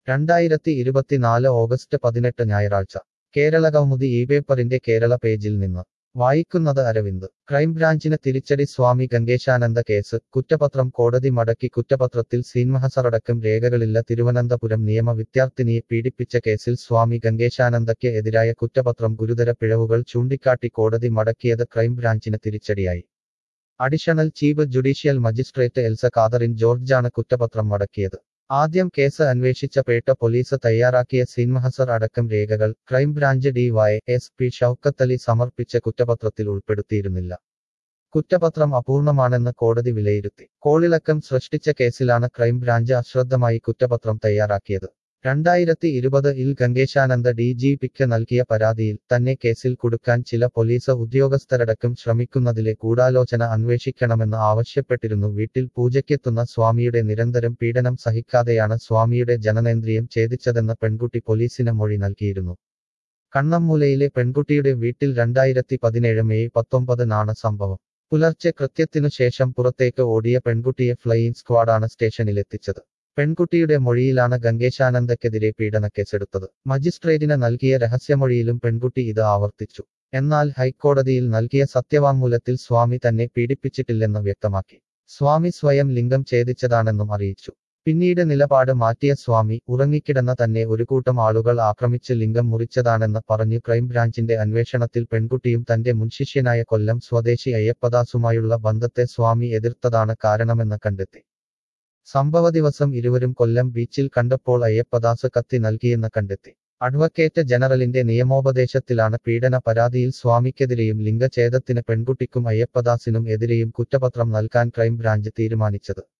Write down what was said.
രണ്ടായിരത്തി ഇരുപത്തിനാല് ഓഗസ്റ്റ് പതിനെട്ട് ഞായറാഴ്ച കേരള കൗമുദി ഈ പേപ്പറിന്റെ കേരള പേജിൽ നിന്ന് വായിക്കുന്നത് അരവിന്ദ് ക്രൈംബ്രാഞ്ചിന് തിരിച്ചടി സ്വാമി ഗംഗേശാനന്ദ കേസ് കുറ്റപത്രം കോടതി മടക്കി കുറ്റപത്രത്തിൽ സീൻമഹസറടക്കം രേഖകളില്ല തിരുവനന്തപുരം നിയമ വിദ്യാർത്ഥിനിയെ പീഡിപ്പിച്ച കേസിൽ സ്വാമി ഗംഗേശാനന്ദയ്ക്ക് എതിരായ കുറ്റപത്രം ഗുരുതര പിഴവുകൾ ചൂണ്ടിക്കാട്ടി കോടതി മടക്കിയത് ക്രൈംബ്രാഞ്ചിന് തിരിച്ചടിയായി additional chief judicial magistrate Elsa Catherine ജോർജാണ് കുറ്റപത്രം മടക്കിയത് ആദ്യം കേസ് അന്വേഷിച്ച പേട്ട പോലീസ് തയ്യാറാക്കിയ സീൻമഹസർ അടക്കം രേഖകൾ crime branch Dy S P Shoukathali സമർപ്പിച്ച കുറ്റപത്രത്തിൽ ഉൾപ്പെടുത്തിയിരുന്നില്ല കുറ്റപത്രം അപൂർണമാണെന്ന് കോടതി വിലയിരുത്തി കോളിളക്കം സൃഷ്ടിച്ച കേസിലാണ് ക്രൈംബ്രാഞ്ച് അശ്രദ്ധമായി കുറ്റപത്രം തയ്യാറാക്കിയത് രണ്ടായിരത്തി ഇരുപത് ഇൽ ഗംഗേശാനന്ദ ഡി ജി പിക്ക് നൽകിയ പരാതിയിൽ തന്നെ കേസിൽ കുടുക്കാൻ ചില പോലീസ് ഉദ്യോഗസ്ഥരടക്കം ശ്രമിക്കുന്നതിലെ ഗൂഢാലോചന അന്വേഷിക്കണമെന്ന് ആവശ്യപ്പെട്ടിരുന്നു വീട്ടിൽ പൂജയ്ക്കെത്തുന്ന സ്വാമിയുടെ നിരന്തരം പീഡനം സഹിക്കാതെയാണ് സ്വാമിയുടെ ജനനേന്ദ്രിയം ഛേദിച്ചതെന്ന് പെൺകുട്ടി പോലീസിന് മൊഴി നൽകിയിരുന്നു കണ്ണമ്മൂലയിലെ പെൺകുട്ടിയുടെ വീട്ടിൽ രണ്ടായിരത്തി പതിനേഴ് മെയ് പത്തൊമ്പതിനാണ് സംഭവം പുലർച്ചെ കൃത്യത്തിനു ശേഷം പുറത്തേക്ക് ഓടിയ പെൺകുട്ടിയെ ഫ്ലൈയിങ് സ്ക്വാഡാണ് സ്റ്റേഷനിലെത്തിച്ചത് പെൺകുട്ടിയുടെ മൊഴിയിലാണ് ഗംഗേശാനന്ദക്കെതിരെ പീഡനക്കേസെടുത്തത് മജിസ്ട്രേറ്റിന് നൽകിയ രഹസ്യമൊഴിയിലും പെൺകുട്ടി ഇത് ആവർത്തിച്ചു എന്നാൽ ഹൈക്കോടതിയിൽ നൽകിയ സത്യവാങ്മൂലത്തിൽ സ്വാമി തന്നെ പീഡിപ്പിച്ചിട്ടില്ലെന്ന് വ്യക്തമാക്കി സ്വാമി സ്വയം ലിംഗം ഛേദിച്ചതാണെന്നും അറിയിച്ചു പിന്നീട് നിലപാട് മാറ്റിയ സ്വാമി ഉറങ്ങിക്കിടന്ന തന്നെ ഒരു കൂട്ടം ആളുകൾ ആക്രമിച്ച് ലിംഗം മുറിച്ചതാണെന്ന് പറഞ്ഞു ക്രൈംബ്രാഞ്ചിന്റെ അന്വേഷണത്തിൽ പെൺകുട്ടിയും തന്റെ മുൻശിഷ്യനായ കൊല്ലം സ്വദേശി അയ്യപ്പദാസുമായുള്ള ബന്ധത്തെ സ്വാമി എതിർത്തതാണ് കാരണമെന്ന് കണ്ടെത്തി സംഭവ ദിവസം ഇരുവരും കൊല്ലം ബീച്ചിൽ കണ്ടപ്പോൾ അയ്യപ്പദാസ് കത്തി നൽകിയെന്ന് കണ്ടെത്തി അഡ്വക്കേറ്റ് ജനറലിന്റെ നിയമോപദേശത്തിലാണ് പീഡന പരാതിയിൽ സ്വാമിക്കെതിരെയും ലിംഗഛേദത്തിന് പെൺകുട്ടിക്കും അയ്യപ്പദാസിനും എതിരെയും കുറ്റപത്രം നൽകാൻ ക്രൈംബ്രാഞ്ച് തീരുമാനിച്ചത്